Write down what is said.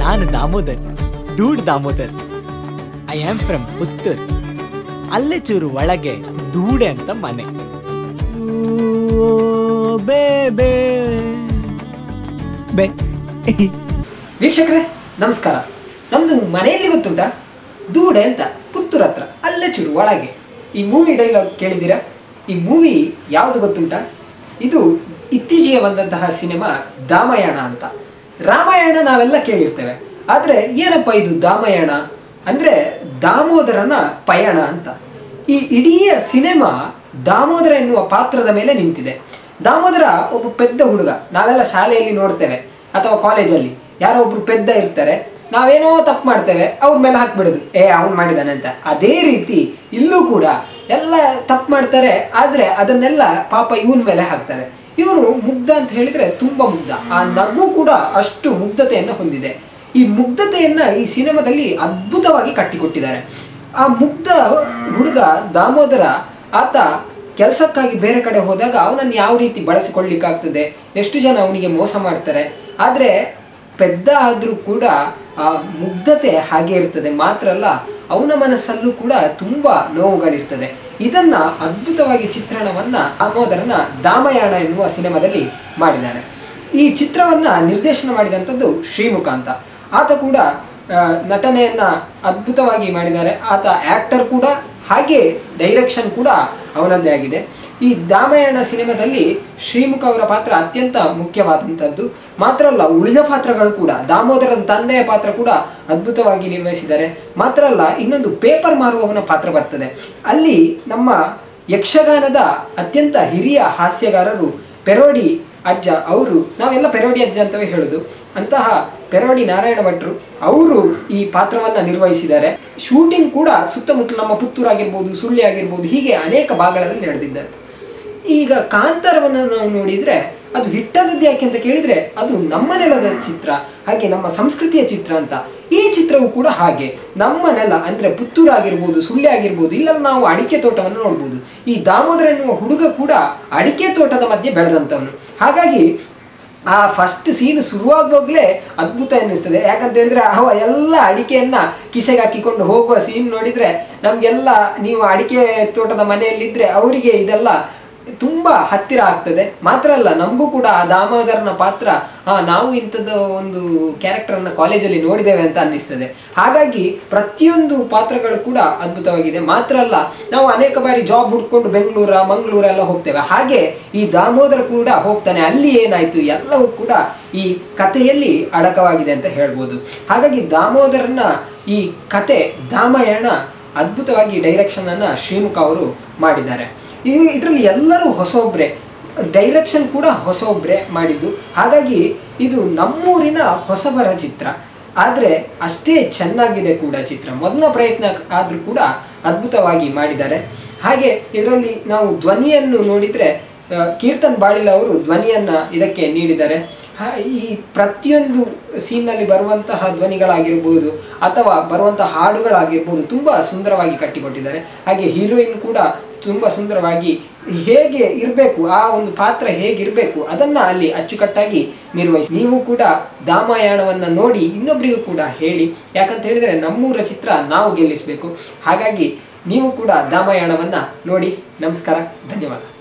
ನಾನು Damodar dude Damodar I am from Puttur ಅಲ್ಲೇ ಚೂರು ಒಳಗೆ ದೂಡೆ ಅಂತ ಮನೆ ಬೇ ಬೇ ಬೇ ವೀಕ್ಷಕರೇ ನಮಸ್ಕಾರ ನಮ್ದು ಮನೆಯಲ್ಲಿ ಗೊತ್ತುಂಟಾ ದೂಡೆ ಅಂತ ಪುತ್ತೂರ್ ಹತ್ರ ಅಲ್ಲೇ ಚೂರು ಒಳಗೆ ಈ ಮೂವಿ ಡೈಲಾಗ್ ಕೇಳಿದ್ದೀರಾ ಈ ಮೂವಿ ಯಾವುದು ಗೊತ್ತುಂಟಾ ಇದು ಇತ್ತೀಚೆಗೆ ಬಂದಂತಹ ಸಿನಿಮಾ ದಾಮಯಾಣ ಅಂತ ರಾಮಾಯಣ ನಾವೆಲ್ಲ ಕೇಳಿರ್ತೇವೆ ಆದರೆ ಏನಪ್ಪ ಇದು ದಾಮಯಾಣ ಅಂದರೆ ದಾಮೋದರನ ಪಯಣ ಅಂತ ಈ ಇಡೀ ಸಿನಿಮಾ ದಾಮೋದರ ಎನ್ನುವ ಪಾತ್ರದ ಮೇಲೆ ನಿಂತಿದೆ ದಾಮೋದರ ಒಬ್ಬ ಪೆದ್ದ ಹುಡುಗ ನಾವೆಲ್ಲ ಶಾಲೆಯಲ್ಲಿ ನೋಡ್ತೇವೆ ಅಥವಾ ಕಾಲೇಜಲ್ಲಿ ಯಾರೋ ಒಬ್ರು ಪೆದ್ದ ಇರ್ತಾರೆ ನಾವೇನೋ ತಪ್ಪು ಮಾಡ್ತೇವೆ ಅವ್ರ ಮೇಲೆ ಹಾಕ್ಬಿಡೋದು ಏ ಅವ್ನು ಮಾಡಿದಾನೆ ಅಂತ ಅದೇ ರೀತಿ ಇಲ್ಲೂ ಕೂಡ ಎಲ್ಲ ತಪ್ಪು ಮಾಡ್ತಾರೆ ಆದರೆ ಅದನ್ನೆಲ್ಲ ಪಾಪ ಇವನ ಮೇಲೆ ಹಾಕ್ತಾರೆ ಇವನು ಮುಗ್ಧ ಅಂತ ಹೇಳಿದ್ರೆ ತುಂಬ ಮುಗ್ಧ ಆ ನಗು ಕೂಡ ಅಷ್ಟು ಮುಗ್ಧತೆಯನ್ನು ಹೊಂದಿದೆ ಈ ಮುಗ್ಧತೆಯನ್ನ ಈ ಸಿನಿಮಾದಲ್ಲಿ ಅದ್ಭುತವಾಗಿ ಕಟ್ಟಿಕೊಟ್ಟಿದ್ದಾರೆ ಆ ಮುಗ್ಧ ಹುಡುಗ ದಾಮೋದರ ಆತ ಕೆಲಸಕ್ಕಾಗಿ ಬೇರೆ ಕಡೆ ಹೋದಾಗ ಅವನನ್ನು ಯಾವ ರೀತಿ ಬಳಸಿಕೊಳ್ಳಿಕ್ಕಾಗ್ತದೆ ಎಷ್ಟು ಜನ ಅವನಿಗೆ ಮೋಸ ಮಾಡ್ತಾರೆ ಆದರೆ ಪೆದ್ದ ಆದರೂ ಕೂಡ ಆ ಮುಗ್ಧತೆ ಹಾಗೆ ಇರ್ತದೆ ಮಾತ್ರ ಅಲ್ಲ ಅವನ ಮನಸ್ಸಲ್ಲೂ ಕೂಡ ತುಂಬ ನೋವುಗಳಿರ್ತದೆ ಇದನ್ನ ಅದ್ಭುತವಾಗಿ ಚಿತ್ರಣವನ್ನ ದಾಮೋದರನ ದಾಮಯಾಣ ಎನ್ನುವ ಸಿನಿಮಾದಲ್ಲಿ ಮಾಡಿದ್ದಾರೆ ಈ ಚಿತ್ರವನ್ನ ನಿರ್ದೇಶನ ಮಾಡಿದಂಥದ್ದು ಶ್ರೀಮುಖ ಅಂತ ಆತ ಕೂಡ ಆ, ನಟನೆಯನ್ನ ಅದ್ಭುತವಾಗಿ ಮಾಡಿದ್ದಾರೆ ಆತ ಆ್ಯಕ್ಟರ್ ಕೂಡ ಹಾಗೆ ಡೈರೆಕ್ಷನ್ ಕೂಡ ಅವನದ್ದೇ ಆಗಿದೆ ಈ ದಾಮಯಾಣ ಸಿನಿಮಾದಲ್ಲಿ ಶ್ರೀಮುಖ ಅವರ ಪಾತ್ರ ಅತ್ಯಂತ ಮುಖ್ಯವಾದಂಥದ್ದು ಮಾತ್ರ ಅಲ್ಲ ಉಳಿದ ಪಾತ್ರಗಳು ಕೂಡ ದಾಮೋದರನ ತಂದೆಯ ಪಾತ್ರ ಕೂಡ ಅದ್ಭುತವಾಗಿ ನಿರ್ವಹಿಸಿದ್ದಾರೆ ಮಾತ್ರ ಅಲ್ಲ ಇನ್ನೊಂದು ಪೇಪರ್ ಮಾರುವವನ ಪಾತ್ರ ಬರ್ತದೆ ಅಲ್ಲಿ ನಮ್ಮ ಯಕ್ಷಗಾನದ ಅತ್ಯಂತ ಹಿರಿಯ ಹಾಸ್ಯಗಾರರು ಪೆರೋಡಿ ಅಜ್ಜ ಅವರು ನಾವೆಲ್ಲ ಪೆರೋಡಿ ಅಜ್ಜ ಅಂತವೇ ಹೇಳೋದು ಅಂತಹ ಪೆರೋಡಿ ನಾರಾಯಣ ಭಟ್ರು ಅವರು ಈ ಪಾತ್ರವನ್ನು ನಿರ್ವಹಿಸಿದ್ದಾರೆ ಶೂಟಿಂಗ್ ಕೂಡ ಸುತ್ತಮುತ್ತಲು ನಮ್ಮ ಪುತ್ತೂರು ಆಗಿರ್ಬೋದು ಸುಳ್ಳಿ ಆಗಿರ್ಬೋದು ಹೀಗೆ ಅನೇಕ ಭಾಗಗಳಲ್ಲಿ ನಡೆದಿದ್ದದ್ದು ಈಗ ಕಾಂತಾರವನ್ನು ನಾವು ನೋಡಿದರೆ ಅದು ಹಿಟ್ಟದದ್ದು ಯಾಕೆ ಅಂತ ಕೇಳಿದರೆ ಅದು ನಮ್ಮ ನೆಲದ ಚಿತ್ರ ಹಾಗೆ ನಮ್ಮ ಸಂಸ್ಕೃತಿಯ ಚಿತ್ರ ಅಂತ ಈ ಚಿತ್ರವು ಕೂಡ ಹಾಗೆ ನಮ್ಮ ನೆಲ ಅಂದರೆ ಪುತ್ತೂರು ಆಗಿರ್ಬೋದು ಸುಳ್ಳಿ ಆಗಿರ್ಬೋದು ಇಲ್ಲೆಲ್ಲ ನಾವು ಅಡಿಕೆ ತೋಟವನ್ನು ನೋಡ್ಬೋದು ಈ ದಾಮೋದರ ಎನ್ನುವ ಹುಡುಗ ಕೂಡ ಅಡಿಕೆ ತೋಟದ ಮಧ್ಯೆ ಬೆಳೆದಂಥವನು ಹಾಗಾಗಿ ಆ ಫಸ್ಟ್ ಸೀನ್ ಶುರುವಾಗುವಾಗಲೇ ಅದ್ಭುತ ಎನ್ನಿಸ್ತದೆ ಯಾಕಂತ ಹೇಳಿದ್ರೆ ಅವ ಎಲ್ಲ ಅಡಿಕೆಯನ್ನ ಕಿಸೆಗೆ ಹಾಕಿಕೊಂಡು ಹೋಗುವ ಸೀನ್ ನೋಡಿದ್ರೆ ನಮಗೆಲ್ಲ ನೀವು ಅಡಿಕೆ ತೋಟದ ಮನೆಯಲ್ಲಿದ್ದರೆ ಅವರಿಗೆ ಇದೆಲ್ಲ ತುಂಬ ಹತ್ತಿರ ಆಗ್ತದೆ ಮಾತ್ರ ಅಲ್ಲ ನಮಗೂ ಕೂಡ ಆ ದಾಮೋದರನ ಪಾತ್ರ ಆ ನಾವು ಇಂಥದ್ದು ಒಂದು ಕ್ಯಾರೆಕ್ಟರನ್ನು ಕಾಲೇಜಲ್ಲಿ ನೋಡಿದ್ದೇವೆ ಅಂತ ಅನ್ನಿಸ್ತದೆ ಹಾಗಾಗಿ ಪ್ರತಿಯೊಂದು ಪಾತ್ರಗಳು ಕೂಡ ಅದ್ಭುತವಾಗಿದೆ ಮಾತ್ರ ಅಲ್ಲ ನಾವು ಅನೇಕ ಬಾರಿ ಜಾಬ್ ಹುಡ್ಕೊಂಡು ಬೆಂಗಳೂರ ಮಂಗಳೂರೆಲ್ಲ ಹೋಗ್ತೇವೆ ಹಾಗೆ ಈ ದಾಮೋದರ ಕೂಡ ಹೋಗ್ತಾನೆ ಅಲ್ಲಿ ಏನಾಯಿತು ಎಲ್ಲವೂ ಕೂಡ ಈ ಕಥೆಯಲ್ಲಿ ಅಡಕವಾಗಿದೆ ಅಂತ ಹೇಳ್ಬೋದು ಹಾಗಾಗಿ ದಾಮೋದರನ ಈ ಕತೆ ದಾಮಯಣ ಅದ್ಭುತವಾಗಿ ಡೈರೆಕ್ಷನನ್ನು ಶ್ರೀಮುಖ ಅವರು ಮಾಡಿದ್ದಾರೆ ಈ ಇದರಲ್ಲಿ ಎಲ್ಲರೂ ಹೊಸೊಬ್ಬರೇ ಡೈರೆಕ್ಷನ್ ಕೂಡ ಹೊಸೊಬ್ಬರೇ ಮಾಡಿದ್ದು ಹಾಗಾಗಿ ಇದು ನಮ್ಮೂರಿನ ಹೊಸಬರ ಚಿತ್ರ ಆದರೆ ಅಷ್ಟೇ ಚೆನ್ನಾಗಿದೆ ಕೂಡ ಚಿತ್ರ ಮೊದಲ ಪ್ರಯತ್ನ ಆದರೂ ಕೂಡ ಅದ್ಭುತವಾಗಿ ಮಾಡಿದ್ದಾರೆ ಹಾಗೆ ಇದರಲ್ಲಿ ನಾವು ಧ್ವನಿಯನ್ನು ನೋಡಿದರೆ ಆ, ಕೀರ್ತನ್ ಬಾಳಿಲ ಅವರು ಧ್ವನಿಯನ್ನು ಇದಕ್ಕೆ ನೀಡಿದ್ದಾರೆ ಹ- ಈ ಪ್ರತಿಯೊಂದು ಸೀನ್ನಲ್ಲಿ ಬರುವಂತಹ ಧ್ವನಿಗಳಾಗಿರ್ಬೋದು ಅಥವಾ ಬರುವಂತಹ ಹಾಡುಗಳಾಗಿರ್ಬೋದು ತುಂಬ ಸುಂದರವಾಗಿ ಕಟ್ಟಿಕೊಟ್ಟಿದ್ದಾರೆ ಹಾಗೆ ಹೀರೋಯಿನ್ ಕೂಡ ತುಂಬ ಸುಂದರವಾಗಿ ಹೇಗೆ ಇರಬೇಕು ಆ ಒಂದು ಪಾತ್ರ ಹೇಗಿರಬೇಕು ಅದನ್ನು ಅಲ್ಲಿ ಅಚ್ಚುಕಟ್ಟಾಗಿ ನಿರ್ವಹಿಸಿ ನೀವು ಕೂಡ ದಾಮಯಾಣವನ್ನು ನೋಡಿ ಇನ್ನೊಬ್ಬರಿಗೂ ಕೂಡ ಹೇಳಿ ಯಾಕಂತ ಹೇಳಿದರೆ ನಮ್ಮೂರ ಚಿತ್ರ ನಾವು ಗೆಲ್ಲಿಸಬೇಕು ಹಾಗಾಗಿ ನೀವು ಕೂಡ ದಾಮಯಾಣವನ್ನು ನೋಡಿ ನಮಸ್ಕಾರ ಧನ್ಯವಾದ